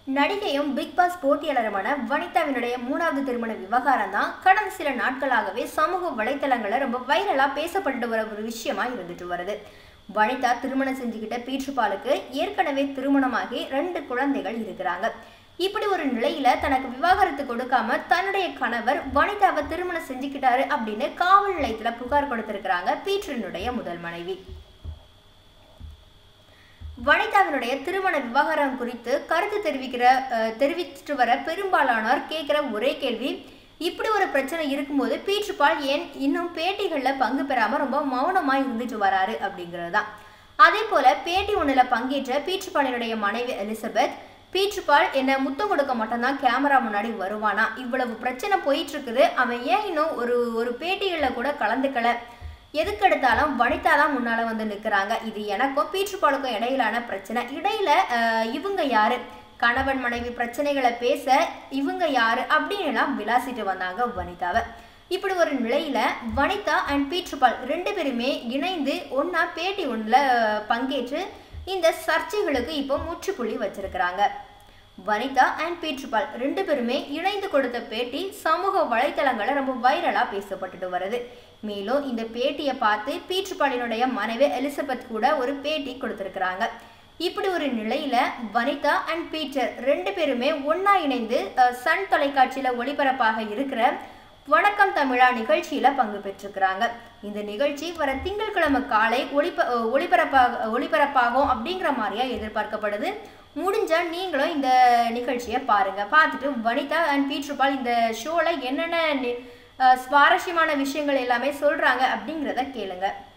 நடிகையும் big pass போட்டியாளருமான வனிதாவினுடைய மூணாவது திருமண விவகாரம் தான் கடந்த சில நாட்களாகவே சமூக வலைத்தளங்களில் ரொம்ப வைரலாக பேசப்பட்டு வர ஒரு விஷயமா இருந்துட்டு வருது வனிதா திருமணம் செஞ்சுக்கிட்ட பீட்ருபாலுக்கு ஏற்கனவே திருமணமாகி ரெண்டு குழந்தைகள் இருக்கிறாங்க இப்படி ஒரு நிலையில தனக்கு விவாகரத்து கொடுக்காம தன்னுடைய கணவர் வனிதாவை திருமணம் செஞ்சுக்கிட்டாரு அப்படின்னு காவல் நிலையத்துல புகார் கொடுத்திருக்கிறாங்க பீட்ரினுடைய முதல் மனைவி வனிதாவினுடைய திருமண விவகாரம் குறித்து கருத்து தெரிவிக்கிற அஹ், தெரிவிச்சுட்டு வர பெரும்பாலானோர் கேட்குற ஒரே கேள்வி இப்படி ஒரு பிரச்சனை இருக்கும்போது பீட்ருபால் ஏன் இன்னும் பேட்டிகளில் பங்கு பெறாமல் ரொம்ப மௌனமாக இருந்துட்டு வராரு அப்படிங்கிறது தான் அதே போல பேட்டி ஒன்றில் பங்கேற்ற பீட்ருபாலினுடைய மனைவி எலிசபெத் பீட்ருபால் என்ன முத்தம் கொடுக்க மட்டும்தான் கேமரா முன்னாடி வருவானா இவ்வளவு பிரச்சனை போயிட்டு இருக்குது அவன் ஏன் இன்னும் ஒரு ஒரு பேட்டிகளில் கூட கலந்துக்கல எதுக்கு எடுத்தாலும் வனிதா தான் முன்னால வந்து நிற்கிறாங்க இது எனக்கும் பீட்ருபாலுக்கும் இடையிலான பிரச்சனை இடையில அஹ், இவங்க யாரு கணவன் மனைவி பிரச்சனைகளை பேச இவங்க யாரு அப்படின்னு எல்லாம் விளாசிட்டு வந்தாங்க வனிதாவை இப்படி ஒரு நிலையில வனிதா அண்ட் பீட்ருபால் ரெண்டு பேருமே இணைந்து ஒண்ணா பேட்டி ஒன்றில் பங்கேற்று இந்த சர்ச்சைகளுக்கு இப்போ முற்றுப்புள்ளி வச்சிருக்கிறாங்க வனிதா அண்ட் பீட்ருபால் ரெண்டு பேருமே இணைந்து கொடுத்த பேட்டி சமூக வலைத்தளங்களில் ரொம்ப வைரலாக பேசப்பட்டுட்டு வருது மேலும் இந்த பேட்டியை பார்த்து பீட்ருபாலினுடைய மனைவி எலிசபெத் கூட ஒரு பேட்டி கொடுத்துருக்குறாங்க இப்படி ஒரு நிலையில வனிதா அண்ட் பீட்டர் ரெண்டு பேருமே ஒண்ணா இணைந்து அஹ், சன் தொலைக்காட்சியில ஒளிபரப்பாக இருக்கிற வணக்கம் தமிழா நிகழ்ச்சியில பங்கு பெற்றிருக்கிறாங்க இந்த நிகழ்ச்சி வர திங்கட்கிழமை காலை ஒளிப அஹ், ஒளிபரப்பாக ஒளிபரப்பாகும் அப்படிங்கிற மாதிரியா எதிர்பார்க்கப்படுது முடிஞ்சா நீங்களும் இந்த நிகழ்ச்சியை பாருங்க பார்த்துட்டு வனிதா அண்ட் பீட்ருபால் இந்த ஷோல என்னென்ன நி- அஹ், சுவாரஸ்யமான விஷயங்கள் எல்லாமே சொல்றாங்க அப்படிங்கிறத கேளுங்க